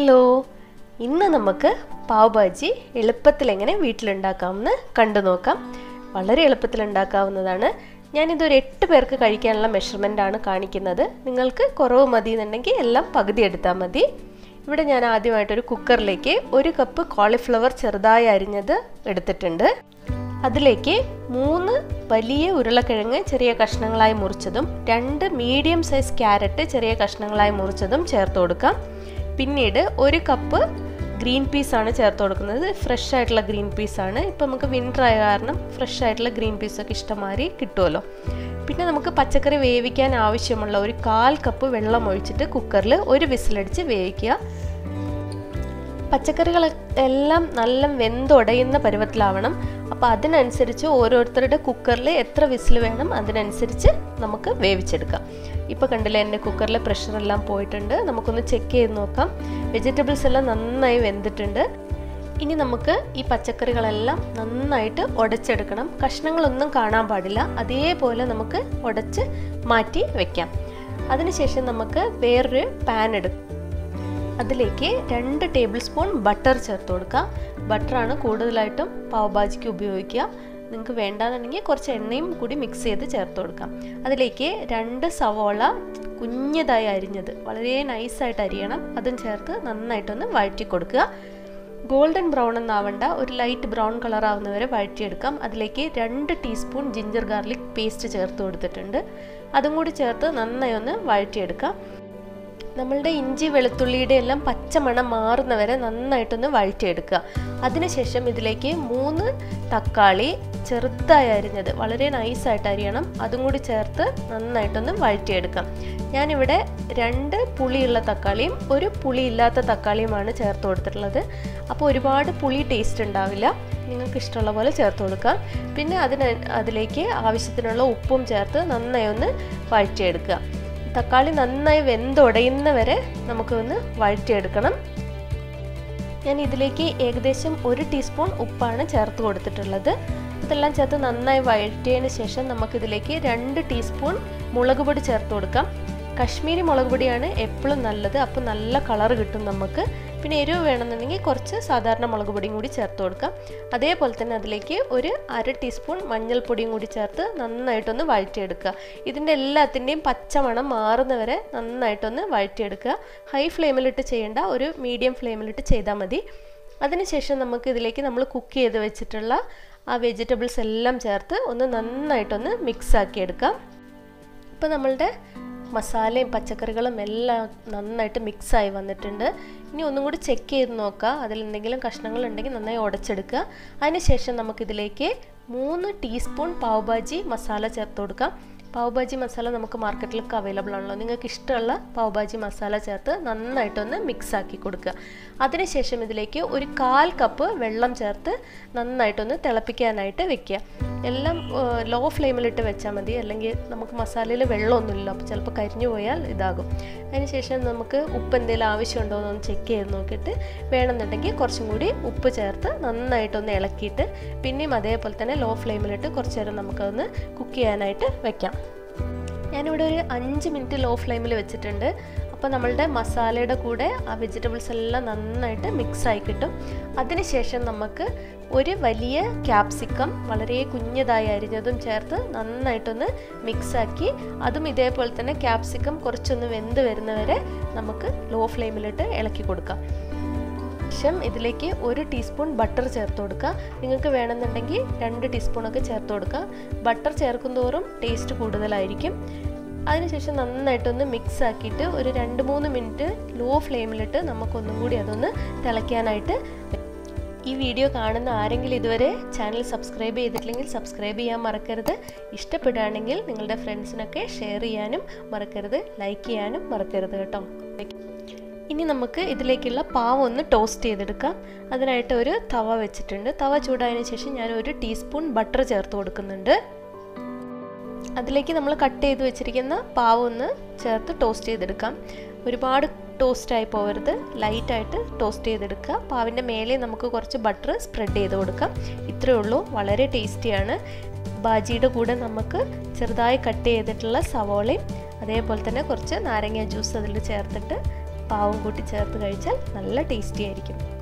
hello ഇന്ന് നമുക്ക് പാവ് ഭാജി എളുപ്പത്തിൽ എങ്ങനെ വീട്ടിലുണ്ടാക്കാമെന്ന് കണ്ടു നോക്കാം വളരെ എളുപ്പത്തിൽ ഉണ്ടാക്കാവുന്നതാണ് ഞാനിതൊരു എട്ട് പേർക്ക് കഴിക്കാനുള്ള മെഷർമെൻ്റ് ആണ് കാണിക്കുന്നത് നിങ്ങൾക്ക് കുറവ് മതി എന്നുണ്ടെങ്കിൽ എല്ലാം പകുതി എടുത്താൽ മതി ഇവിടെ ഞാൻ ആദ്യമായിട്ടൊരു കുക്കറിലേക്ക് ഒരു കപ്പ് കോളിഫ്ലവർ ചെറുതായി അരിഞ്ഞത് എടുത്തിട്ടുണ്ട് അതിലേക്ക് മൂന്ന് വലിയ ഉരുളക്കിഴങ്ങ് ചെറിയ കഷ്ണങ്ങളായി മുറിച്ചതും രണ്ട് മീഡിയം സൈസ് ക്യാരറ്റ് ചെറിയ കഷ്ണങ്ങളായി മുറിച്ചതും ചേർത്ത് കൊടുക്കാം പിന്നീട് ഒരു കപ്പ് ഗ്രീൻ പീസാണ് ചേർത്ത് കൊടുക്കുന്നത് ഫ്രഷ് ആയിട്ടുള്ള ഗ്രീൻ പീസാണ് ഇപ്പം നമുക്ക് വിൻ്റർ ആയ കാരണം ഫ്രഷ് ആയിട്ടുള്ള ഗ്രീൻ പീസൊക്കെ ഇഷ്ടമാതിരി കിട്ടുമല്ലോ പിന്നെ നമുക്ക് പച്ചക്കറി വേവിക്കാൻ ആവശ്യമുള്ള ഒരു കാൽ കപ്പ് വെള്ളം ഒഴിച്ചിട്ട് കുക്കറിൽ ഒരു വിസിലടിച്ച് വേവിക്കുക പച്ചക്കറികൾ എല്ലാം നല്ല വെന്തുടയുന്ന പരുവത്തിലാവണം അപ്പോൾ അതിനനുസരിച്ച് ഓരോരുത്തരുടെ കുക്കറിൽ എത്ര വിസിൽ വേണം അതിനനുസരിച്ച് നമുക്ക് വേവിച്ചെടുക്കാം ഇപ്പോൾ കണ്ടില്ലേ എൻ്റെ കുക്കറിലെ പ്രഷറെല്ലാം പോയിട്ടുണ്ട് നമുക്കൊന്ന് ചെക്ക് ചെയ്ത് നോക്കാം വെജിറ്റബിൾസ് എല്ലാം നന്നായി വെന്തിട്ടുണ്ട് ഇനി നമുക്ക് ഈ പച്ചക്കറികളെല്ലാം നന്നായിട്ട് ഉടച്ചെടുക്കണം കഷ്ണങ്ങളൊന്നും കാണാൻ പാടില്ല അതേപോലെ നമുക്ക് ഉടച്ച് മാറ്റി വെക്കാം അതിനുശേഷം നമുക്ക് വേറൊരു പാൻ എടുക്കാം അതിലേക്ക് രണ്ട് ടേബിൾ സ്പൂൺ ബട്ടർ ചേർത്ത് കൊടുക്കുക ബട്ടറാണ് കൂടുതലായിട്ടും പാവ് ഭാജിക്ക് ഉപയോഗിക്കുക നിങ്ങൾക്ക് വേണ്ടാന്നുണ്ടെങ്കിൽ കുറച്ച് എണ്ണയും കൂടി മിക്സ് ചെയ്ത് ചേർത്ത് കൊടുക്കാം അതിലേക്ക് രണ്ട് സവോള കുഞ്ഞതായി അരിഞ്ഞത് വളരെ നൈസായിട്ട് അരിയണം അതും ചേർത്ത് നന്നായിട്ടൊന്ന് വഴറ്റി കൊടുക്കുക ഗോൾഡൻ ബ്രൗൺ എന്നാവണ്ട ഒരു ലൈറ്റ് ബ്രൗൺ കളർ ആവുന്നവരെ വഴറ്റിയെടുക്കാം അതിലേക്ക് രണ്ട് ടീസ്പൂൺ ജിഞ്ചർ ഗാർലിക് പേസ്റ്റ് ചേർത്ത് കൊടുത്തിട്ടുണ്ട് അതും കൂടി ചേർത്ത് നന്നായി ഒന്ന് വഴറ്റിയെടുക്കാം നമ്മളുടെ ഇഞ്ചി വെളുത്തുള്ളിയുടെ എല്ലാം പച്ചമണം മാറുന്നവരെ നന്നായിട്ടൊന്ന് വഴറ്റിയെടുക്കുക അതിനുശേഷം ഇതിലേക്ക് മൂന്ന് തക്കാളി ചെറുതായി അരിഞ്ഞത് വളരെ നൈസായിട്ട് അരിയണം അതും കൂടി ചേർത്ത് നന്നായിട്ടൊന്ന് വഴറ്റിയെടുക്കാം ഞാനിവിടെ രണ്ട് പുളിയുള്ള തക്കാളിയും ഒരു പുളിയില്ലാത്ത തക്കാളിയുമാണ് ചേർത്ത് കൊടുത്തിട്ടുള്ളത് അപ്പോൾ ഒരുപാട് പുളി ടേസ്റ്റ് ഉണ്ടാവില്ല നിങ്ങൾക്ക് ഇഷ്ടമുള്ള പോലെ ചേർത്ത് കൊടുക്കാം പിന്നെ അതിന് അതിലേക്ക് ആവശ്യത്തിനുള്ള ഉപ്പും ചേർത്ത് നന്നായി ഒന്ന് വഴറ്റിയെടുക്കുക തക്കാളി നന്നായി വെന്തുടയുന്ന വരെ നമുക്കൊന്ന് വഴറ്റിയെടുക്കണം ഞാൻ ഇതിലേക്ക് ഏകദേശം ഒരു ടീസ്പൂൺ ഉപ്പാണ് ചേർത്ത് കൊടുത്തിട്ടുള്ളത് ഇതെല്ലാം ചേർത്ത് നന്നായി വഴറ്റിയതിന് ശേഷം നമുക്കിതിലേക്ക് രണ്ട് ടീസ്പൂൺ മുളക് പൊടി ചേർത്ത് കൊടുക്കാം കശ്മീരി മുളക് പൊടിയാണ് എപ്പോഴും നല്ലത് അപ്പോൾ നല്ല കളർ കിട്ടും നമുക്ക് പിന്നെ എരിവ് വേണമെന്നുണ്ടെങ്കിൽ കുറച്ച് സാധാരണ മുളക് പൊടിയും കൂടി ചേർത്ത് കൊടുക്കാം അതേപോലെ തന്നെ അതിലേക്ക് ഒരു അര ടീസ്പൂൺ മഞ്ഞൾപ്പൊടിയും കൂടി ചേർത്ത് നന്നായിട്ടൊന്ന് വഴറ്റിയെടുക്കുക ഇതിൻ്റെ എല്ലാത്തിൻ്റെയും പച്ചമണം മാറുന്നവരെ നന്നായിട്ടൊന്ന് വഴറ്റിയെടുക്കുക ഹൈ ഫ്ലെയിമിലിട്ട് ചെയ്യേണ്ട ഒരു മീഡിയം ഫ്ലെയിമിലിട്ട് ചെയ്താൽ മതി അതിനുശേഷം നമുക്ക് ഇതിലേക്ക് നമ്മൾ കുക്ക് ചെയ്ത് വെച്ചിട്ടുള്ള ആ വെജിറ്റബിൾസ് എല്ലാം ചേർത്ത് ഒന്ന് നന്നായിട്ടൊന്ന് മിക്സ് ആക്കി എടുക്കാം ഇപ്പോൾ നമ്മളുടെ മസാലയും പച്ചക്കറികളും എല്ലാം നന്നായിട്ട് മിക്സായി വന്നിട്ടുണ്ട് ഇനി ഒന്നും കൂടി ചെക്ക് ചെയ്ത് നോക്കുക അതിൽ എന്തെങ്കിലും കഷ്ണങ്ങൾ ഉണ്ടെങ്കിൽ നന്നായി ഉടച്ചെടുക്കുക അതിനുശേഷം നമുക്കിതിലേക്ക് മൂന്ന് ടീസ്പൂൺ പാവ് ഭാജി മസാല ചേർത്ത് കൊടുക്കാം പാവ് ഭാജി മസാല നമുക്ക് മാർക്കറ്റിലൊക്കെ അവൈലബിൾ ആണല്ലോ നിങ്ങൾക്ക് ഇഷ്ടമുള്ള പാവ് ഭാജി മസാല ചേർത്ത് നന്നായിട്ടൊന്ന് മിക്സ് ആക്കി കൊടുക്കുക അതിനുശേഷം ഇതിലേക്ക് ഒരു കാൽ കപ്പ് വെള്ളം ചേർത്ത് നന്നായിട്ടൊന്ന് തിളപ്പിക്കാനായിട്ട് വെക്കുക എല്ലാം ലോ ഫ്ലെയിമിലിട്ട് വെച്ചാൽ മതി അല്ലെങ്കിൽ നമുക്ക് മസാലയിൽ വെള്ളമൊന്നുമില്ല അപ്പോൾ ചിലപ്പോൾ കരിഞ്ഞു പോയാൽ ഇതാകും അതിനുശേഷം നമുക്ക് ഉപ്പ് എന്തെങ്കിലും ആവശ്യമുണ്ടോ എന്നൊന്ന് ചെക്ക് ചെയ്ത് നോക്കിയിട്ട് വേണമെന്നുണ്ടെങ്കിൽ കുറച്ചും കൂടി ഉപ്പ് ചേർത്ത് നന്നായിട്ടൊന്ന് ഇളക്കിയിട്ട് പിന്നെയും അതേപോലെ തന്നെ ലോ ഫ്ലെയിമിലിട്ട് കുറച്ച് നേരം നമുക്കതൊന്ന് കുക്ക് ചെയ്യാനായിട്ട് വെക്കാം ഞാനിവിടെ ഒരു അഞ്ച് മിനിറ്റ് ലോ ഫ്ലെയിമിൽ വെച്ചിട്ടുണ്ട് അപ്പോൾ നമ്മളുടെ മസാലയുടെ കൂടെ ആ വെജിറ്റബിൾസ് എല്ലാം നന്നായിട്ട് മിക്സ് ആയി കിട്ടും അതിനുശേഷം നമുക്ക് ഒരു വലിയ ക്യാപ്സിക്കം വളരെ കുഞ്ഞതായി അരിഞ്ഞതും ചേർത്ത് നന്നായിട്ടൊന്ന് മിക്സാക്കി അതും ഇതേപോലെ തന്നെ ക്യാപ്സിക്കം കുറച്ചൊന്ന് വെന്ത് വരുന്നവരെ നമുക്ക് ലോ ഫ്ലെയിമിലിട്ട് ഇളക്കി കൊടുക്കാം ശേഷം ഇതിലേക്ക് ഒരു ടീസ്പൂൺ ബട്ടർ ചേർത്ത് കൊടുക്കുക നിങ്ങൾക്ക് വേണമെന്നുണ്ടെങ്കിൽ രണ്ട് ടീസ്പൂണൊക്കെ ചേർത്ത് കൊടുക്കുക ബട്ടർ ചേർക്കുന്തോറും ടേസ്റ്റ് കൂടുതലായിരിക്കും അതിനുശേഷം നന്നായിട്ടൊന്ന് മിക്സ് ആക്കിയിട്ട് ഒരു രണ്ട് മൂന്ന് മിനിറ്റ് ലോ ഫ്ലെയിമിലിട്ട് നമുക്കൊന്നും കൂടി അതൊന്ന് തിളയ്ക്കാനായിട്ട് ഈ വീഡിയോ കാണുന്ന ആരെങ്കിലും ഇതുവരെ ചാനൽ സബ്സ്ക്രൈബ് ചെയ്തിട്ടില്ലെങ്കിൽ സബ്സ്ക്രൈബ് ചെയ്യാൻ മറക്കരുത് ഇഷ്ടപ്പെടുകയാണെങ്കിൽ നിങ്ങളുടെ ഫ്രണ്ട്സിനൊക്കെ ഷെയർ ചെയ്യാനും മറക്കരുത് ലൈക്ക് ചെയ്യാനും മറക്കരുത് കേട്ടോ ഇനി നമുക്ക് ഇതിലേക്കുള്ള പാവ് ഒന്ന് ടോസ്റ്റ് ചെയ്തെടുക്കാം അതിനായിട്ട് ഒരു തവ വെച്ചിട്ടുണ്ട് തവ ചൂടായതിനു ശേഷം ഞാൻ ഒരു ടീസ്പൂൺ ബട്ടർ ചേർത്ത് കൊടുക്കുന്നുണ്ട് അതിലേക്ക് നമ്മൾ കട്ട് ചെയ്ത് വെച്ചിരിക്കുന്ന പാവ് ഒന്ന് ചേർത്ത് ടോസ്റ്റ് ചെയ്തെടുക്കാം ഒരുപാട് ടോസ്റ്റായി പോകരുത് ലൈറ്റായിട്ട് ടോസ്റ്റ് ചെയ്തെടുക്കുക പാവിൻ്റെ മേലെ നമുക്ക് കുറച്ച് ബട്ടർ സ്പ്രെഡ് ചെയ്ത് കൊടുക്കാം ഇത്രയേ ഉള്ളൂ വളരെ ടേസ്റ്റിയാണ് ബാജിയുടെ കൂടെ നമുക്ക് ചെറുതായി കട്ട് ചെയ്തിട്ടുള്ള സവോളയും അതേപോലെ തന്നെ കുറച്ച് നാരങ്ങ ജ്യൂസ് അതിൽ ചേർത്തിട്ട് പാവും കൂട്ടി ചേർത്ത് കഴിച്ചാൽ നല്ല ടേസ്റ്റി ആയിരിക്കും